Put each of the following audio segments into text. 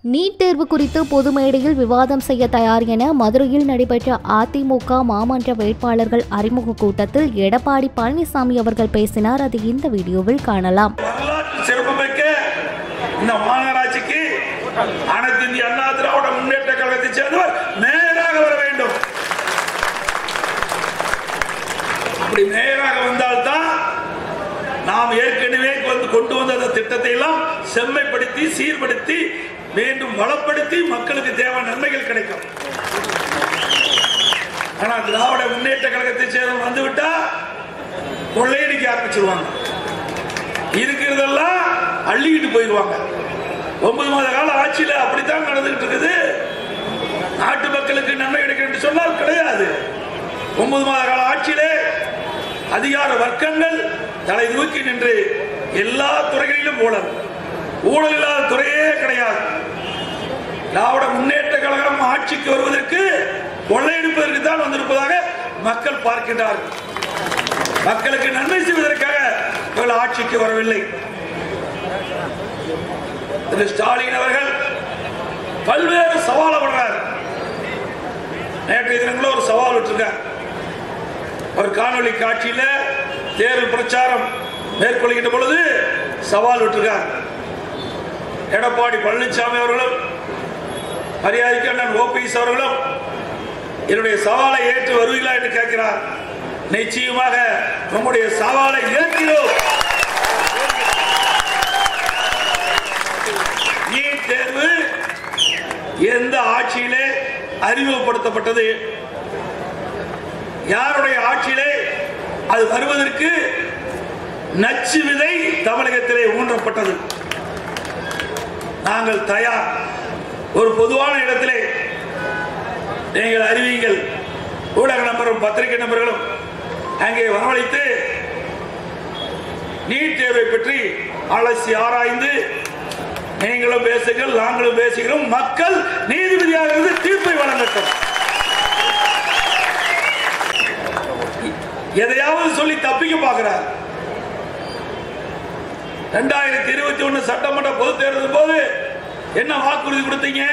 NEET தேர்வு குறித்து பொது மேடையில் விவாதம் செய்ய தயார் என மதுரையில் நடைபெற்ற அதிமுக மாமன்ற வேட்பாளர்கள் அறிமுக கூட்டத்தில் எடப்பாடி பழனிசாமி அவர்கள் பேசினார் அது இந்த வீடியோவில் காணலாம் வரலாற்று சிறப்புமிக்க இந்த மாநகராட்சிக்கு அனைத்து இந்திய அண்ணா திராவிட முன்னேற்ற கழகத்தைச் சேர்ந்தவர் நேராக வர வேண்டும் அப்படி நேராக வந்தால்தான் நாம் ஏற்கனவே வந்து கொண்டு வந்த அந்த திட்டத்தை எல்லாம் செம்மைப்படுத்தி சீர்படுத்தி மீண்டும் வளப்படுத்தி மக்களுக்கு தேவையான நன்மைகள் கிடைக்கும் ஆனா திராவிட முன்னேற்ற கழகத்தை சேர்ந்து வந்துவிட்டா கொள்ளையடிக்க ஆரம்பிச்சிருவாங்க இருக்கிறதெல்லாம் அள்ளிக்கிட்டு போயிடுவாங்க ஒன்பது மாத கால ஆட்சியில அப்படித்தான் நடந்துகிட்டு இருக்குது நாட்டு மக்களுக்கு நன்மை கிடைக்கும் என்று சொன்னால் கிடையாது ஒன்பது மாத கால ஆட்சியிலே அதிகார வர்க்கங்கள் தலை தூக்கி நின்று எல்லா துறைகளிலும் ஊழல் ஊழல் இல்லாத துறையே கிடையாது திராவிட முன்னேற்ற கழகம் ஆட்சிக்கு வருவதற்கு கொள்ளையடிப்பதற்கு தான் வந்திருப்பதாக மக்கள் பார்க்கின்றார்கள் மக்களுக்கு நன்மை செய்வதற்காக இவர்கள் ஆட்சிக்கு வரவில்லை திரு ஸ்டாலின் அவர்கள் பல்வேறு சவாலை விடுறார் நேற்றைய தினங்களும் ஒரு சவால் விட்டுருக்கார் ஒரு காணொளி காட்சியில தேர்தல் பிரச்சாரம் மேற்கொள்கின்ற பொழுது சவால் விட்டுருக்கார் எடப்பாடி பழனிசாமி அவர்களும் மரியாதைக்கு அண்ணன் ஓபிஎஸ் அவர்களும் என்னுடைய சவாலை ஏற்று வருவீங்களா என்று கேட்கிறார் நிச்சயமாக உங்களுடைய சவாலை ஏற்கிறோம் நீட் தேர்வு எந்த ஆட்சியிலே அறிமுகப்படுத்தப்பட்டது யாருடைய ஆட்சியிலே அது வருவதற்கு நச்சு விதை தமிழகத்திலே ஊன்றப்பட்டது நாங்கள் தயார் ஒரு பொதுவான இடத்திலே நீங்கள் அறிவியுங்கள் ஊடக நம்பரும் பத்திரிகை நம்பர்களும் அங்கே வரவழைத்து நீட் தேர்வை பற்றி அலசி ஆராய்ந்து நீங்களும் பேசுங்கள் நாங்களும் பேசுகிறோம் மக்கள் நீதிபதியாக இருந்து தீர்ப்பை வழங்கட்டும் எதையாவது சொல்லி தப்பிக்க பார்க்கிறார் ரெண்டாயிரத்தி இருபத்தி ஒண்ணு சட்டமன்ற பொது தேர்தல் போது என்ன வாக்குறுதி கொடுத்தீங்க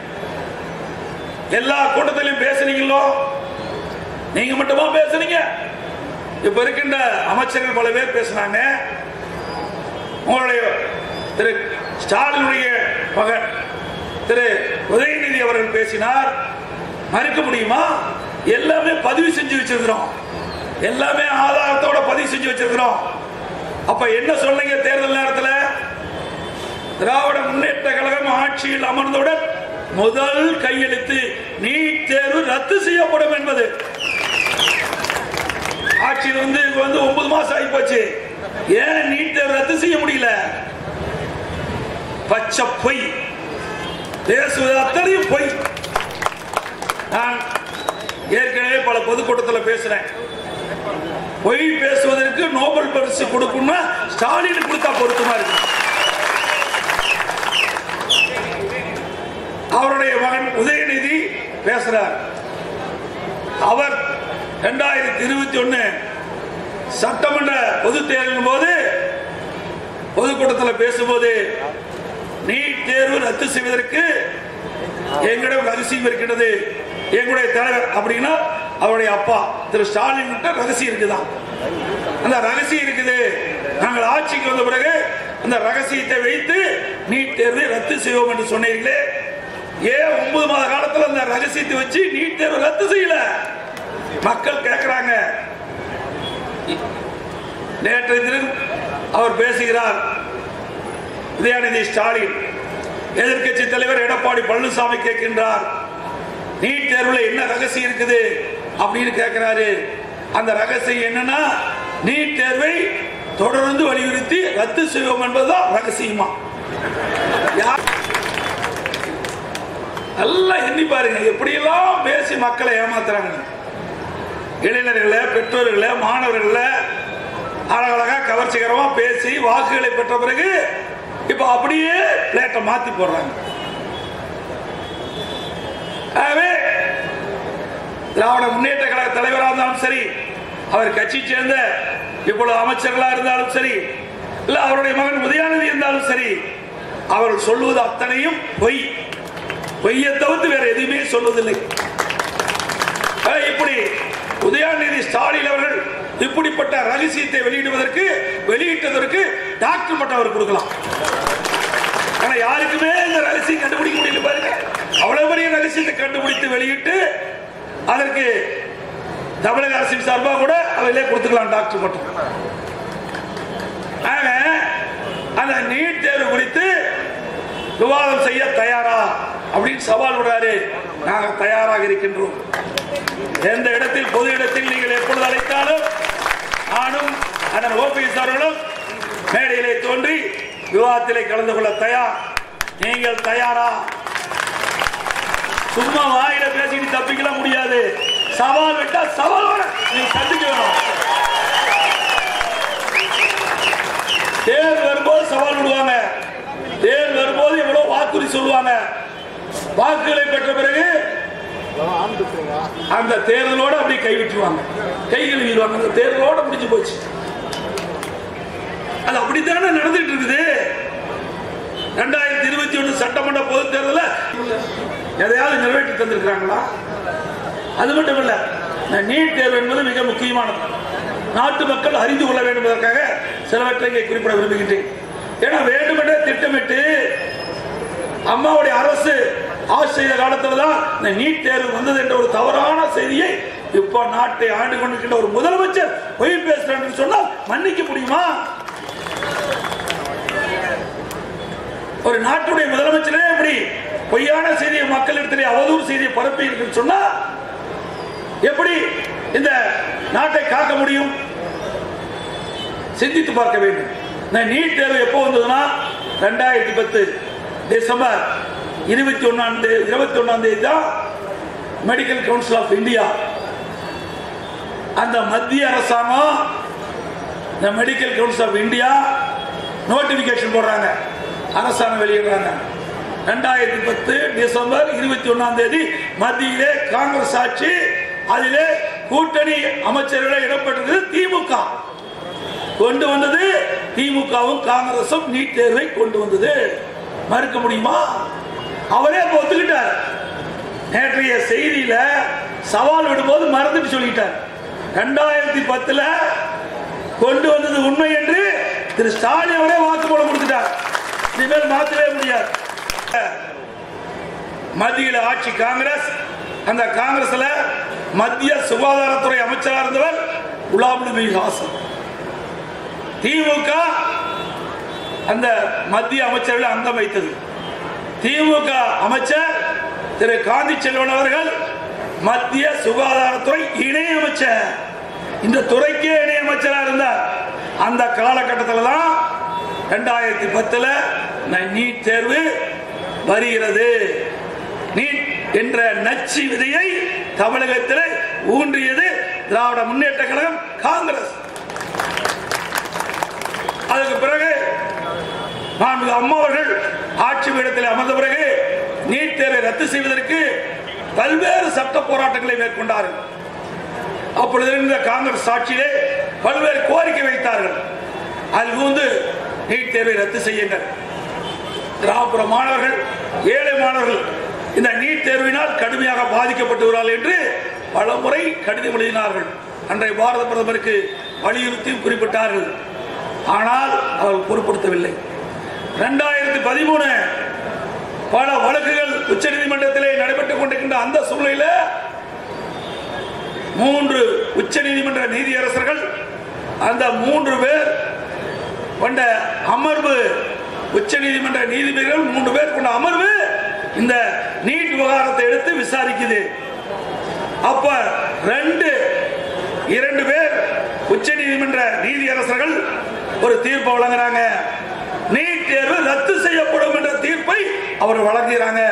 எல்லா கூட்டத்திலையும் பேசுனீங்களோ நீங்க மட்டுமா பேசுனீங்க இப்ப இருக்கின்ற அமைச்சர்கள் பல பேர் பேசினாங்க உங்களுடைய திரு ஸ்டாலினுடைய மகன் திரு உதயநிதி அவர்கள் பேசினார் மறுக்க முடியுமா எல்லாமே பதிவு செஞ்சு வச்சிருக்கிறோம் எல்லாமே ஆதாரத்தோட பதிவு செஞ்சு வச்சிருக்கிறோம் அப்ப என்ன சொன்னீங்க தேர்தல் நேரத்தில் திராவிட முன்னேற்ற கழகம் ஆட்சியில் அமர்ந்தவுடன் முதல் கையெழுத்து நீட் தேர்வு ரத்து செய்யப்படும் என்பது ஆட்சியில் வந்து இங்க வந்து ஒன்பது மாசம் ஆகி போச்சு ஏன் நீட் தேர்வு ரத்து செய்ய முடியல பச்சை பொய் பேசுவது அத்தனையும் பொய் நான் ஏற்கனவே பல பொதுக்கூட்டத்தில் பேசுறேன் பொய் பேசுவதற்கு நோபல் பரிசு கொடுக்கணும்னா ஸ்டாலின் கொடுத்தா பொருத்தமா இருக்கு அவருடைய மகன் உதயநிதி பேசுறார் அவர் இரண்டாயிரத்தி இருபத்தி ஒன்னு சட்டமன்ற பொது தேர்தலின் போது பொதுக்கூட்டத்தில் பேசும்போது நீட் தேர்வு ரத்து செய்வதற்கு எங்களிடம் ரகசியம் இருக்கிறது எங்களுடைய தலைவர் அப்படின்னா அவருடைய அப்பா திரு ஸ்டாலின் கிட்ட ரகசியம் இருக்குதான் அந்த ரகசியம் இருக்குது நாங்கள் ஆட்சிக்கு வந்த பிறகு அந்த ரகசியத்தை வைத்து நீட் தேர்வை ரத்து செய்வோம் என்று சொன்னீர்களே ஏன் ஒன்பது மாத காலத்தில் அந்த ரகசியத்தை வச்சு நீட் தேர்வு ரத்து செய்யல மக்கள் கேட்கிறாங்க நேற்றைய தினம் அவர் பேசுகிறார் உதயநிதி ஸ்டாலின் எதிர்க்கட்சி தலைவர் எடப்பாடி பழனிசாமி கேட்கின்றார் நீட் தேர்வுல என்ன ரகசியம் இருக்குது அப்படின்னு கேட்கிறாரு அந்த ரகசியம் என்னன்னா நீட் தேர்வை தொடர்ந்து வலியுறுத்தி ரத்து செய்வோம் என்பதுதான் ரகசியமா யார் நல்லா எண்ணி பாருங்க எப்படியெல்லாம் பேசி மக்களை ஏமாத்துறாங்க இளைஞர்களை பெற்றோர்களை மாணவர்களை அழகழகா கவர்ச்சிகரமா பேசி வாக்குகளை பெற்ற பிறகு இப்ப அப்படியே பிளேட்டை மாத்தி போடுறாங்க ஆகவே திராவிட முன்னேற்ற கழக தலைவராக இருந்தாலும் சரி அவர் கட்சி சேர்ந்த இப்பொழுது அமைச்சர்களா இருந்தாலும் சரி இல்ல அவருடைய மகன் உதயாநிதி இருந்தாலும் சரி அவர்கள் சொல்வது அத்தனையும் பொய் பொய்யை தவிர்த்து வேற எதுவுமே சொல்வதில்லை அஹ் இப்படி உதயாநிதி ஸ்டாலின் அவர்கள் இப்படிப்பட்ட ரகசியத்தை வெளியிடுவதற்கு வெளியிட்டதற்கு டாக்டர் மட்டும் அவர் கொடுக்கலாம் ஆனா யாருக்குமே இந்த ரகசியம் கண்டுபிடிக்க முடியல பாருங்க அவ்வளவு பெரிய ரகசியத்தை கண்டுபிடித்து வெளியிட்டு அதற்கு தமிழக அரசின் சார்பாக கூட அதிலே கொடுத்துக்கலாம் டாக்டர் மட்டும் ஆக அந்த நீட் தேர்வு குறித்து விவாதம் செய்ய தயாரா அப்படின்னு சவால் விடுறாரு நாங்கள் தயாராக இருக்கின்றோம் எந்த இடத்தில் பொது இடத்தில் நீங்கள் எப்பொழுது அழைத்தாலும் நானும் அதன் ஓபிஎஸ் அவர்களும் மேடையிலே தோன்றி விவாதத்திலே கலந்து கொள்ள தயார் நீங்கள் தயாரா சும்மா வாயில பேசிட்டு தப்பிக்கலாம் முடியாது சவால் விட்டா சவால் நீங்க சந்திக்க வேணும் தேர்தல் வரும்போது சவால் விடுவாங்க தேர்தல் வரும்போது எவ்வளவு வாக்குறுதி சொல்லுவாங்க வாக்குகளை பெற்ற பிறகு அந்த தேர்தலோட அப்படியே கைவிட்டுருவாங்க கை கழுவிடுவாங்க அந்த தேர்தலோட முடிஞ்சு போச்சு அது அப்படித்தானே நடந்துட்டு இருக்குது ரெண்டாயிரத்தி இருபத்தி ஒண்ணு சட்டமன்ற பொது தேர்தலில் எதையாவது நிறைவேற்றி தந்திருக்கிறாங்களா அது மட்டும் இல்ல இந்த நீட் தேர்வு என்பது மிக முக்கியமானது நாட்டு மக்கள் அறிந்து கொள்ள வேண்டும் என்பதற்காக சிலவற்றை இங்கே குறிப்பிட விரும்புகின்றேன் ஏன்னா வேண்டுமென்றே திட்டமிட்டு அம்மாவுடைய அரசு ஆட்சி செய்த காலத்துல தான் இந்த நீட் தேர்வு வந்தது என்ற ஒரு தவறான செய்தியை இப்ப நாட்டை ஆண்டு கொண்டிருக்கின்ற ஒரு முதலமைச்சர் பொய் பேசுறேன் என்று சொன்னால் மன்னிக்க முடியுமா ஒரு நாட்டுடைய முதலமைச்சரே இப்படி பொய்யான செய்தியை மக்களிடத்திலே அவதூறு செய்தியை பரப்பி இருக்குன்னு சொன்னா எப்படி இந்த நாட்டை காக்க முடியும் சிந்தித்து பார்க்க வேண்டும் இந்த நீட் தேர்வு எப்போ வந்ததுன்னா ரெண்டாயிரத்தி பத்து டிசம்பர் இருபத்தி ஒன்னாம் தேதி இருபத்தி ஒன்னாம் தேதி தான் மெடிக்கல் கவுன்சில் ஆஃப் இந்தியா அந்த மத்திய அரசாங்கம் இந்த medical council of India notification போடுறாங்க அரசாங்கம் வெளியிடுறாங்க ரெண்டாயிரத்தி பத்து டிசம்பர் இருபத்தி ஒன்னாம் தேதி மத்தியிலே காங்கிரஸ் ஆட்சி அதிலே கூட்டணி அமைச்சர்களை இடம்பெற்றது திமுக கொண்டு வந்தது திமுகவும் காங்கிரசும் நீட் தேர்வை கொண்டு வந்தது மறுக்க முடியுமா அவரே இப்ப ஒத்துக்கிட்டார் நேற்றைய செய்தியில சவால் விடும்போது மறந்துட்டு சொல்லிட்டார் ரெண்டாயிரத்தி பத்துல கொண்டு வந்தது உண்மை என்று திரு ஸ்டாலின் அவரே வாக்குமூலம் கொடுத்துட்டார் இனிமேல் மாற்றவே முடியாது மத்தியில் ஆட்சி காங்கிரஸ் அந்த காங்கிரஸ்ல மத்திய சுகாதாரத்துறை அமைச்சராக இருந்தவர் குலாம் நபி ஹாசன் திமுக அந்த மத்திய அமைச்சர்கள் அங்கம் வைத்தது திமுக அமைச்சர் திரு காந்தி செல்வன் அவர்கள் மத்திய சுகாதாரத்துறை இணை அமைச்சர் இந்த துறைக்கே இணை அமைச்சராக இருந்தார் அந்த காலகட்டத்தில் தான் ரெண்டாயிரத்தி பத்துல நீட் தேர்வு வருகிறது நீட் என்ற நச்சு விதையை தமிழகத்தில் ஊன்றியது திராவிட முன்னேற்ற கழகம் காங்கிரஸ் அதுக்கு பிறகு மாண்புமிகு அம்மா அவர்கள் ஆட்சி பீடத்தில் அமர்ந்த பிறகு நீட் தேர்வை ரத்து செய்வதற்கு பல்வேறு சட்ட போராட்டங்களை மேற்கொண்டார்கள் அப்பொழுது இருந்த காங்கிரஸ் ஆட்சியிலே பல்வேறு கோரிக்கை வைத்தார்கள் அதில் வந்து நீட் தேர்வை ரத்து செய்யுங்கள் கிராமப்புற மாணவர்கள் ஏழை மாணவர்கள் இந்த நீட் தேர்வினால் கடுமையாக பாதிக்கப்பட்டு வருவார்கள் என்று பல முறை கடிதம் எழுதினார்கள் அன்றைய பாரத பிரதமருக்கு வலியுறுத்தியும் குறிப்பிட்டார்கள் ஆனால் அவர்கள் பொருட்படுத்தவில்லை ரெண்டாயிரத்தி பதிமூணு பல வழக்குகள் உச்ச நீதிமன்றத்திலே நடைபெற்றுக் கொண்டிருக்கின்ற அந்த சூழ்நிலையில மூன்று உச்ச நீதிமன்ற நீதியரசர்கள் அந்த மூன்று பேர் கொண்ட அமர்வு உச்ச நீதிமன்ற நீதிபதிகள் மூன்று பேர் கொண்ட அமர்வு இந்த நீட் விவகாரத்தை எடுத்து விசாரிக்குது அப்ப ரெண்டு இரண்டு பேர் உச்ச நீதிமன்ற நீதியரசர்கள் ஒரு தீர்ப்பை வழங்குறாங்க நீட் தேர்வு ரத்து செய்யப்படும் என்ற தீர்ப்பை அவர் வழங்குகிறாங்க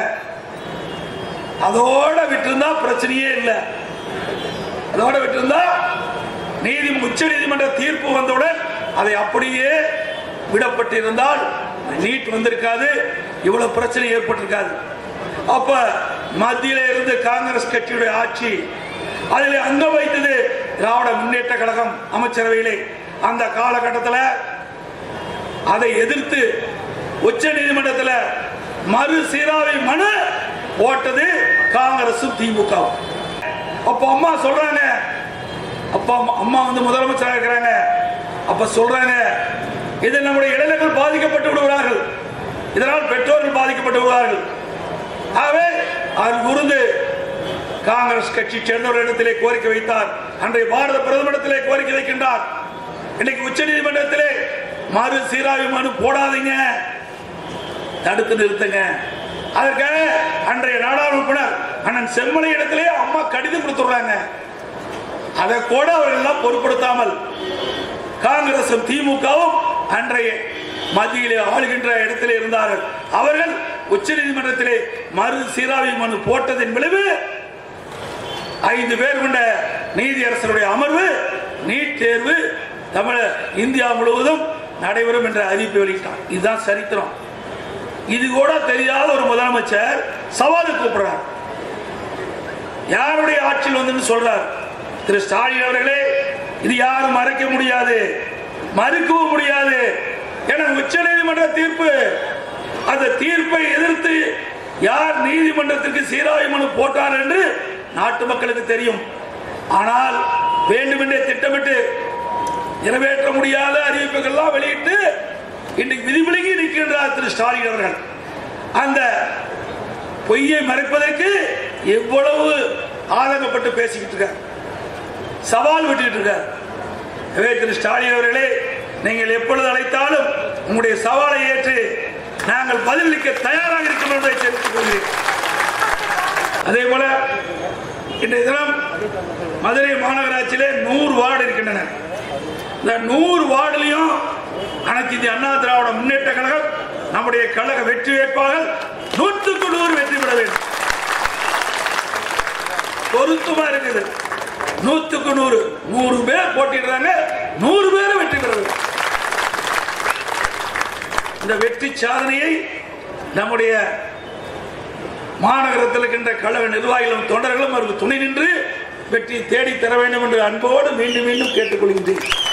அதோட விட்டிருந்தா பிரச்சனையே இல்லை அதோட விட்டிருந்தா நீதி உச்ச நீதிமன்ற தீர்ப்பு வந்தவுடன் அதை அப்படியே விடப்பட்டிருந்தால் நீட் வந்திருக்காது இவ்வளவு பிரச்சனை ஏற்பட்டிருக்காது அப்ப மத்தியில இருந்து காங்கிரஸ் கட்சியுடைய ஆட்சி அதில் அங்கம் வைத்தது திராவிட முன்னேற்ற கழகம் அமைச்சரவையிலே அந்த காலகட்டத்தில் அதை எதிர்த்து உச்ச நீதிமன்றத்தில் மறு சீராவை மனு போட்டது காங்கிரசும் திமுகவும் அப்ப அம்மா சொல்றாங்க அப்பா அம்மா வந்து முதலமைச்சராக இருக்கிறாங்க அப்ப சொல்றாங்க இதில் நம்முடைய இளைஞர்கள் பாதிக்கப்பட்டு விடுவார்கள் இதனால் பெற்றோர்கள் பாதிக்கப்பட்டு விடுவார்கள் ஆகவே அவர் குருந்து காங்கிரஸ் கட்சி சேர்ந்தவர்களிடத்திலே கோரிக்கை வைத்தார் அன்றைய பாரத பிரதமரிடத்திலே கோரிக்கை வைக்கின்றார் இன்னைக்கு உச்ச நீதிமன்றத்திலே மறு சீராய்வு மனு போடாதீங்க தடுத்து நிறுத்துங்க அதற்காக அன்றைய நாடாளுமன்ற உறுப்பினர் அண்ணன் செம்மலை இடத்திலே அம்மா கடிதம் கொடுத்துடுறாங்க அதை கூட அவர்கள் எல்லாம் பொருட்படுத்தாமல் காங்கிரசும் திமுகவும் அன்றைய மத்தியிலே ஆளுகின்ற இடத்திலே இருந்தார்கள் அவர்கள் உச்ச நீதிமன்றத்திலே மறு சீராய்வு மனு போட்டதின் விளைவு ஐந்து பேர் கொண்ட நீதியரசருடைய அமர்வு நீட் தேர்வு தமிழ இந்தியா முழுவதும் நடைபெறும் என்ற அறிவிப்பை வெளியிட்டார் இதுதான் சரித்திரம் இது கூட தெரியாத ஒரு முதலமைச்சர் சவாலுக்கு கூப்பிடுறார் யாருடைய ஆட்சியில் வந்து சொல்றார் திரு ஸ்டாலின் அவர்களே இது யாரும் மறைக்க முடியாது மறுக்கவும் முடியாது என உச்ச நீதிமன்ற தீர்ப்பு அந்த தீர்ப்பை எதிர்த்து யார் நீதிமன்றத்திற்கு சீராய்வு மனு போட்டார் என்று நாட்டு மக்களுக்கு தெரியும் ஆனால் வேண்டுமென்றே திட்டமிட்டு நிறைவேற்ற முடியாத அறிவிப்புகள்லாம் வெளியிட்டு இன்றைக்கு விதிவிலகி நிற்கின்றார் திரு ஸ்டாலின் அவர்கள் அந்த பொய்யை மறைப்பதற்கு எவ்வளவு ஆதங்கப்பட்டு பேசிக்கிட்டு இருக்கார் சவால் விட்டுட்டு இருக்கார் எனவே திரு ஸ்டாலின் அவர்களே நீங்கள் எப்பொழுது அழைத்தாலும் உங்களுடைய சவாலை ஏற்று நாங்கள் பதிலளிக்க தயாராக இருக்கிறோம் என்பதை தெரிவித்துக் கொள்கிறேன் அதே போல இன்றைய தினம் மதுரை மாநகராட்சியிலே நூறு வார்டு இருக்கின்றன இந்த நூறு வார்டுலையும் அனைத்து இந்திய அண்ணா திராவிட முன்னேற்ற கழகம் நம்முடைய கழக வெற்றி வேட்பாளர் நூற்றுக்கு நூறு வெற்றி பெற வேண்டும் பொருத்தமா இருக்குது நூத்துக்கு நூறு நூறு பேர் போட்டிடுறாங்க நூறு பேரும் வெற்றி பெற வேண்டும் இந்த வெற்றி சாதனையை நம்முடைய மாநகரத்தில் இருக்கின்ற கழக நிர்வாகிகளும் தொண்டர்களும் அவருக்கு துணை நின்று வெற்றி தேடி தர வேண்டும் என்று அன்போடு மீண்டும் மீண்டும் கேட்டுக்கொள்கின்றேன்